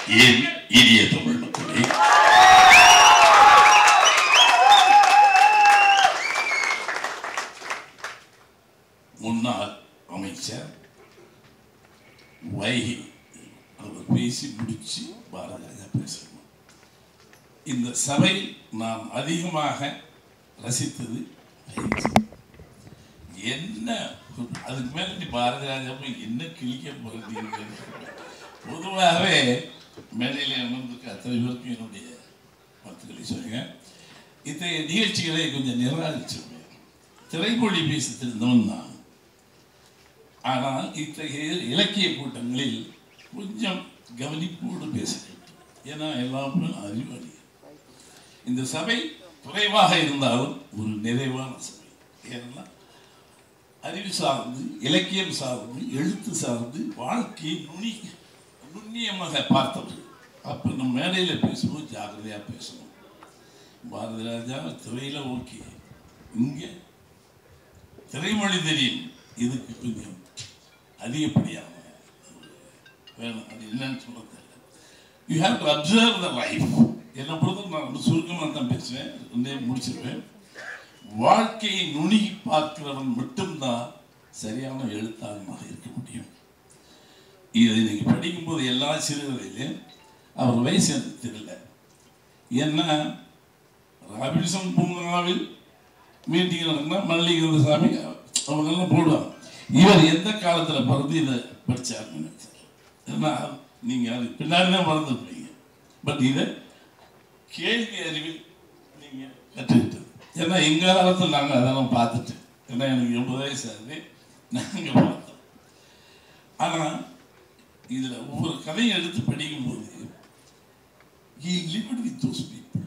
என் இனிய தமிழ் மக்களே முன்னாள் அமைச்சர் வைகை அவர் பேசி முடிச்சு பாரதிராஜா பேசணும் இந்த சபை நாம் அதிகமாக ரசித்தது வைகை. என்ன அதுக்கு மேல நீ பாரதிராஜா போய் என்ன கிழிக்க போகிறீங்க பொதுவாகவே மேடையில் அமர்ந்திருக்க அத்தனை பேருக்கும் என்னுடைய வாழ்த்துக்களை சொல்லுங்க இத்தகைய நிகழ்ச்சிகளை கொஞ்சம் நிராகரிச்சிருவேன் திரைமொழி பேச தெரிந்தவன் தான் ஆனால் இத்தகைய இலக்கிய கூட்டங்களில் கொஞ்சம் கவனிப்போடு பேச வேண்டும் ஏன்னா எல்லாமே அறிவாளி இந்த சபை குறைவாக இருந்தாலும் ஒரு நிறைவான சபை ஏன்னா அறிவு சார்ந்து இலக்கியம் சார்ந்து எழுத்து சார்ந்து வாழ்க்கையை நுனி நுண்ணியமாக பார்த்தவர்கள் அப்போ நம்ம மேடையில் பேசும்போது ஜாக்கிரதையாக பேசணும் பாரதி ராஜா திரையில் ஓகே இங்கே திரைமொழி தெரியும் இதுக்கு கொஞ்சம் அதிகப்படியான வேணும் அது என்னன்னு சொல்ல தெரியல you have to observe the life என்னை பொறுத்த நான் ரொம்ப சுருக்கமாக தான் பேசுவேன் ரெண்டே முடிச்சிருவேன் வாழ்க்கையை நுனி பார்க்கிறவன் மட்டும்தான் சரியான எழுத்தாளனாக இருக்க முடியும் இதை இன்னைக்கு படிக்கும்போது எல்லா சிறுகதையிலையும் அவர் வயசு எனக்கு தெரியல ஏன்னா ராபின்சன் பூங்காவில் மீட்டிங் நடக்குன்னா மல்லிகந்த சாமி அவங்கெல்லாம் போடுவாங்க இவர் எந்த காலத்தில் பிறந்து இதை படித்தாருன்னு எனக்கு தெரியல ஏன்னா நீங்கள் அது பின்னாடி தான் மறந்துருப்பீங்க பட் இதை கேள்வி அறிவில் நீங்கள் கற்றுக்கிட்டது ஏன்னா எங்கள் காலத்தில் நாங்கள் அதெல்லாம் பார்த்துட்டு ஏன்னா எனக்கு எண்பது வயசு ஆகுது நாங்கள் பார்த்தோம் ஆனால் இதில் ஒவ்வொரு கதையும் எடுத்து படிக்கும்போது he lived with those people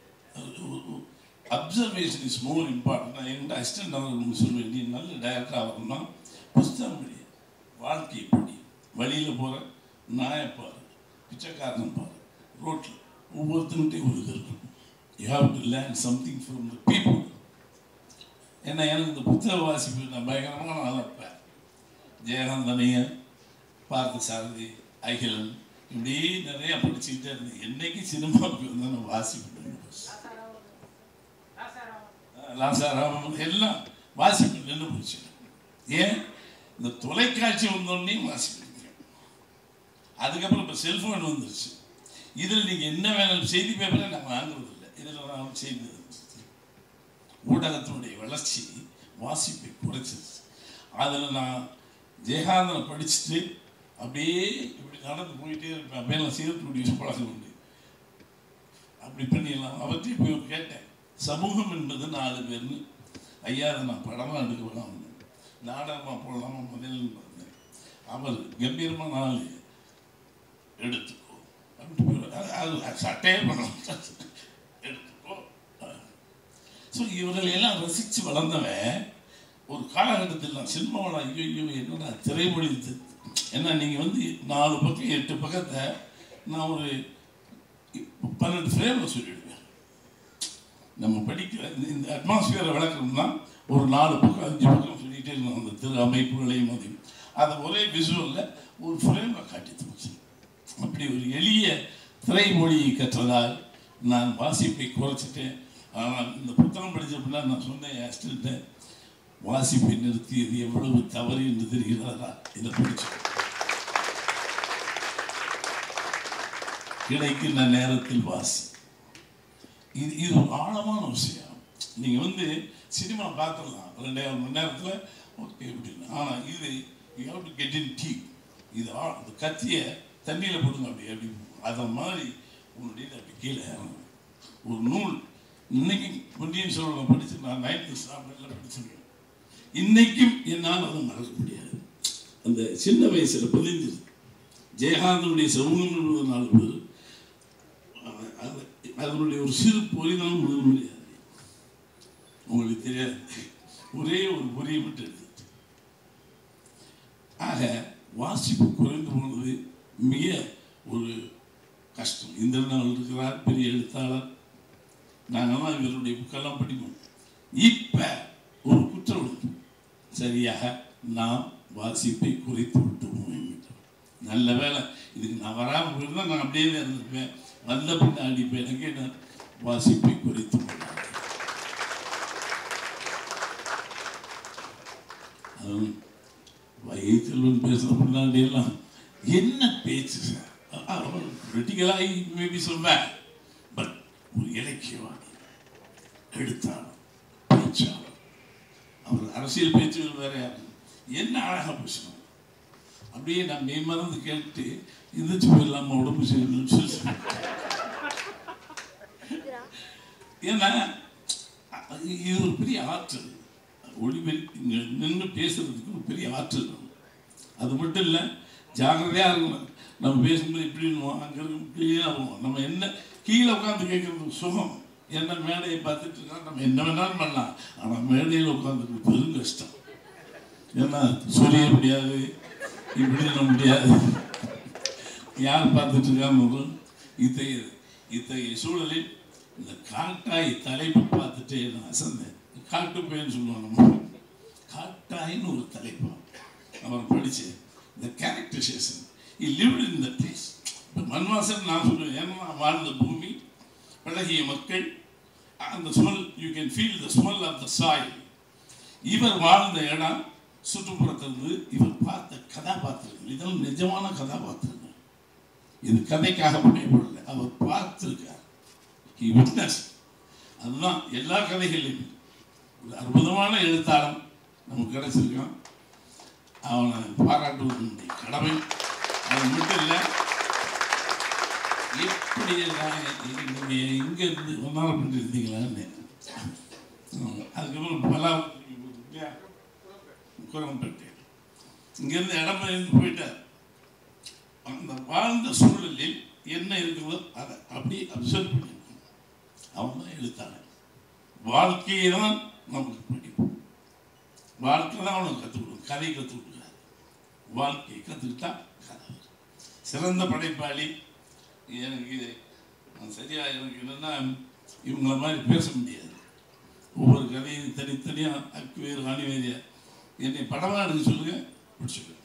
observation is more important நான் என்கிட்ட அசிஸ்டன்ட் அவர்கள் சொல்லுவேன் நீ நல்ல டைரக்டர் ஆகணும்னா புஸ்தகம் படி வாழ்க்கையை படி வழியில் போகிற நாயை பாரு பிச்சைக்காரன் பாரு ரோட்டில் ஒவ்வொருத்தங்கிட்டையும் ஒரு இது இருக்கும் you have to learn something from the people ஏன்னா எனக்கு இந்த புத்தக வாசிப்பு நான் பயங்கரமாக நான் இருப்பேன் ஜெயகாந்தனையன் பார்த்த சாரதி அகிலன் இப்படி நிறைய படிச்சுக்கிட்டே இருந்தேன் என்னைக்கு சினிமாவுக்கு வந்து நான் வாசிப்பு லாசாராமன் எல்லாம் வாசிப்பு நின்று போச்சு ஏன் இந்த தொலைக்காட்சி வந்தோடனே வாசிப்பு அதுக்கப்புறம் இப்போ செல்ஃபோன் வந்துருச்சு இதில் நீங்கள் என்ன வேணாலும் செய்தி பேப்பரை நான் வாங்குறது இல்லை இதில் நான் செய்தி ஊடகத்தினுடைய வளர்ச்சி வாசிப்பை குறைச்சிருச்சு அதில் நான் ஜெயகாந்தனை படிச்சுட்டு அப்படியே இப்படி நடந்து போயிட்டே இருப்பேன் அப்படியே நான் சீரத்துடைய பழக்கம் உண்டு அப்படி பண்ணிடலாம் அவற்றை போய் கேட்டேன் சமூகம் என்பது நாலு பேர்னு ஐயா அதை நான் படமாக எடுக்க வேணாம் நாடகமாக போடலாமா முதல்ல இருந்தேன் அவர் கம்பீரமாக நாலு எடுத்துக்கோ அப்படின்ட்டு போயிடுவார். அது அது சட்டையே பண்ணலாம் எடுத்துக்கோ ஸோ இவர்கள் எல்லாம் ரசித்து வளர்ந்தவன் ஒரு காலகட்டத்தில் நான் சினிமாவில் ஐயோ ஐயோ என்னடா திரைமொழி இது. ஏன்னா நீங்கள் வந்து நாலு பக்கம் எட்டு பக்கத்தை நான் ஒரு பன்னெண்டு ஃப்ரேமில் சொல்லிடுவேன் நம்ம படிக்கிற இந்த- இந்த அட்மாஸ்பியரை விளக்கணும்னா ஒரு நாலு பக்கம் அஞ்சு பக்கம் சொல்லிகிட்டே இருந்தோம் அந்த திரு அமைப்புகளையும் அதையும் அதை ஒரே விஷுவலில் ஒரு ஃப்ரேமில் காட்டி தந்துச்சு அப்படி ஒரு எளிய திரைமொழியை கற்றதால் நான் வாசிப்பை குறைச்சிட்டேன் ஆனால் இந்த புத்தகம் படித்த அப்படின்னா நான் சொன்னேன் அசிஸ்டண்ட்டை வாசிப்பை நிறுத்தியது எவ்வளவு தவறு என்று தெரிகிறதா இதை பிடிச்சு கிடைக்கின்ற நேரத்தில் வாசி இது இது ஒரு ஆழமான விஷயம் நீங்கள் வந்து சினிமா பார்த்துடலாம் ரெண்டே மணி நேரத்தில் ஓகே அப்படின்னு ஆனால் இது you have to get in டீ இது ஆ- இந்த கத்தியை தண்ணியில் போடுங்க அப்படி அப்படி அதை மாதிரி உன்னுடைய அப்படி கீழே இறங்கும் ஒரு நூல் இன்னைக்கு பொன்னியின் செல்வன் படித்து நான் நைன்த்து ஸ்டாண்டர்டில் படிச்சிருக்கேன் இன்னைக்கும் என்னால் அதை மறக்க முடியாது அந்த சின்ன வயசில் பதிஞ்சிருது ஜெயகாந்தனுடைய சமூகம் என்பது நாலு பேர் அது- அது- அதனுடைய ஒரு சிறு பொறிதான் முழுக முடியாது உங்களுக்கு தெரியாது ஒரே ஒரு பொறியை மட்டும் எடுத்து ஆக வாசிப்பு குறைந்து போனது மிக ஒரு கஷ்டம் இந்த நாள் இருக்கிறார் பெரிய எழுத்தாளர் நாங்கள்லாம் இவருடைய புக்கெல்லாம் படிப்போம் இப்போ ஒரு குற்ற உணர்வு சரியாக நாம் வாசிப்பை குறைத்து விட்டோம் என்கின்றோம் நல்ல வேலை இதுக்கு நான் வராமல் போயிருந்தா நான் அப்படியே தான் இருந்திருப்பேன் வந்த பின்னாடி இப்போ எனக்கு என்ன வாசிப்பை குறித்து கொண்டார் அதுவும் வைத்தல்வன் பேசுகிற முன்னாடி எல்லாம் என்ன பேச்சு சார் அவர் கிரிட்டிக்கலாக மேபி சொல்வேன் பட் ஒரு இலக்கியவாதி எழுத்தாளர் பேச்சாளர் அவர் அரசியல் பேச்சுகள் வேற யாரு என்ன அழகாக பேசணும் அப்படியே நான் மெய் மறந்து கேட்டு எந்திரிச்சு போயிடலாமா உடம்பு செய்யணும்னு சொல்லி ஏன்னா அ- இது ஒரு பெரிய ஆற்றல் ஒளிபெருக்கி இங்கே நின்று பேசுறதுக்கு ஒரு பெரிய ஆற்றல் வேணும். அது மட்டும் இல்லை ஜாக்கிரதையாக இருக்கணும் நம்ம பேசும்போது இப்படி இருந்தோம் அங்கே இருக்கும் இப்படியே ஆகும் நம்ம என்ன கீழே உட்காந்து கேட்கறது சுகம் என்ன மேடையை பார்த்துட்டு இருக்கா நம்ம என்ன வேணாலும் பண்ணலாம் ஆனால் மேடையில் உட்காந்துருக்கு பெரும் கஷ்டம் ஏன்னா சொல்லிய முடியாது இப்படி பண்ண முடியாது யார் பார்த்துட்டு இருக்கான்னு இத்தகைய இத்தகைய சூழலில் இந்த காட்டாய் தலைப்பு பார்த்துட்டு நான் அசந்தேன் காட்டு பையன் சொல்லுவாங்க நம்ம காட்டாயின்னு ஒரு தலைப்பு அவர் படித்தேன் இந்த characterisation he lived in the place இப்போ மன்வாசன் நான் சொல்லுவேன் ஏன்னா நான் வாழ்ந்த பூமி பழகிய மக்கள் அந்த smell you can feel the smell of the soil இவர் வாழ்ந்த இடம் சுற்றுப்புறத்திலிருந்து இவர் பார்த்த கதாபாத்திரங்கள் இதெல்லாம் நிஜமான கதாபாத்திரங்கள் இது கதைக்காக புனையப்படல அவர் பார்த்திருக்கார் ஹி விட்னஸ் அதுதான் எல்லா கதைகளிலும் ஒரு அற்புதமான எழுத்தாளன் நமக்கு கிடைச்சிருக்கான் அவனை பாராட்டுவது நம்முடைய கடமை அது மட்டும் இல்லை எப்படி எல்லாம் நீங்கள் இங்கே இருந்து ஒன்றாரம் பண்ணிட்டு இருந்தீங்களான்னு ஆமா. அதுக்கப்புறம் பல குரம்பேட்டை இங்கேருந்து இடம் இருந்து போயிட்டார் அந்த வாழ்ந்த சூழலில் என்ன இருக்குதோ அதை அப்படியே அப்சர்வ் பண்ணிருக்கணும் அவன் தான் எழுத்தாளன் வாழ்க்கையை தான் நமக்கு பிடிக்கும் வாழ்க்கை தான் அவனுக்கு கற்றுக் கொடுக்கும் கதை கற்றுக் கொடுக்காது வாழ்க்கையை கற்றுக்கிட்டா கதை வரும். சிறந்த படைப்பாளி எனக்கு நான் சரியா எனக்கு என்னன்னா இவங்கள மாதிரி பேச முடியாது ஒவ்வொரு கதையும் தனித்தனியாக அக்குவேர் ஆணிவேரியா என்னை படமாக எடுக்க சொல்லுங்க பிடிச்சிருக்கேன்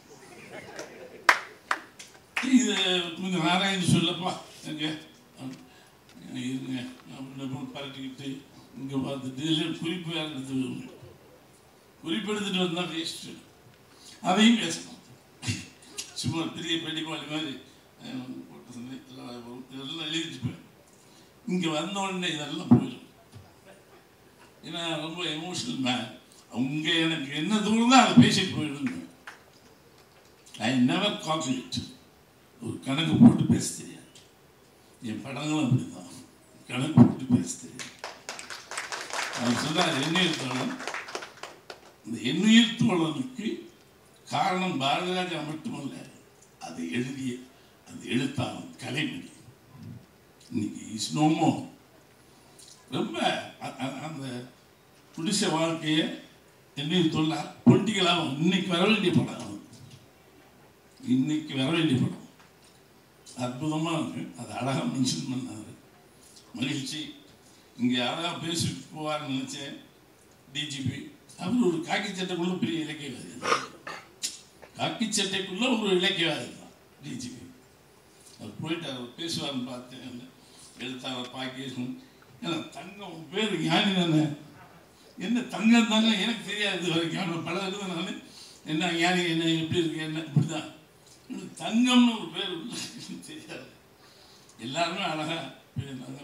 இது கொஞ்சம் நாராயணன் சொல்லப்பா எங்க இருங்க அப்படின்னு பரட்டிக்கிட்டு இங்கே பார்த்துட்டு இதில் குறிப்பு வேறு எடுத்து வருங்க. குறிப்பு எடுத்துட்டு வந்தால் வேஸ்ட்டு அதையும் பேசணும் சும்மா பெரிய பெட்டிப்பாளி மாதிரி அஹ், போட்டு சொல்லி இதெல்லாம் வரும். இதெல்லாம் எழுதிட்டு போய் இங்கே வந்த உடனே இதெல்லாம் போயிடும் ஏன்னா ரொம்ப எமோஷனல் மேன் அவங்க எனக்கு என்ன தோணுதோ அதை பேசிட்டு போயிடுங்க ஐ நெவர் கால்குலேட் ஒரு கணக்கு போட்டு பேச தெரியாது என் படங்களும் அப்படிதான் கணக்கு போட்டு பேச தெரியாது அவர் சொன்னார் எண்ணுயிர் தோழன் இந்த எண்ணுயிர் தோழனுக்கு காரணம் பாரதிராஜா மட்டுமல்ல அதை எழுதிய அந்த எழுத்தாளன் கலைமணி இன்னைக்கு இஸ் நோமோ ரொம்ப அ- அ- அந்த குடிசை வாழ்க்கையை எண்ணுயிர் தொழிலா பொலிட்டிக்கலாகவும் இன்னைக்கு வர வேண்டிய படம் அது. இன்னைக்கு வர வேண்டிய படம் அற்புதமாக இருக்கு அது அழகாக மென்ஷன் பண்ணாரு மகிழ்ச்சி இங்கே அழகாக பேசிட்டு போவார்னு நினச்சேன் டிஜிபி அவர் ஒரு காக்கி சட்டைக்குள்ள பெரிய இலக்கியவாதி காக்கி சட்டைக்குள்ள ஒரு இலக்கியவாதி தான் டிஜிபி அவர் போயிட்டு அவர் பேசுவார்னு பார்த்தேன் அந்த எழுத்தாளர் பாக்கியேசன் ஏன்னா தங்கம் உன் பேர் ஞானி தானே என்ன தங்கம் தாங்க எனக்கு தெரியாது இது வரைக்கும் ஆனால் பல இருந்து நான் என்ன ஞானி என்ன எப்படி இருக்கு என்ன இப்படி தான் தங்கம்னு ஒரு பேர் உள்ள தெரியாது எல்லாருமே அழகா பேசினாங்க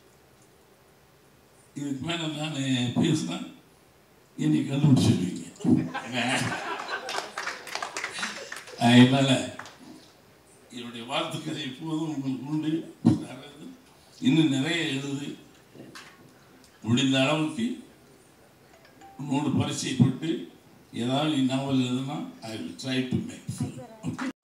இதுக்கு மேலே நான் பேசினா என்னை கண்டுபிடிச்சிருவீங்க அதனால என்னுடைய வாழ்த்துக்களை எப்போதும் உங்களுக்கு உண்டு அதாவது இன்னும் நிறைய எழுது முடிந்த அளவுக்கு உன்னோடு பரிச்சயப்பட்டு ஏதாவது நாவல் எழுதுனா I will try to make okay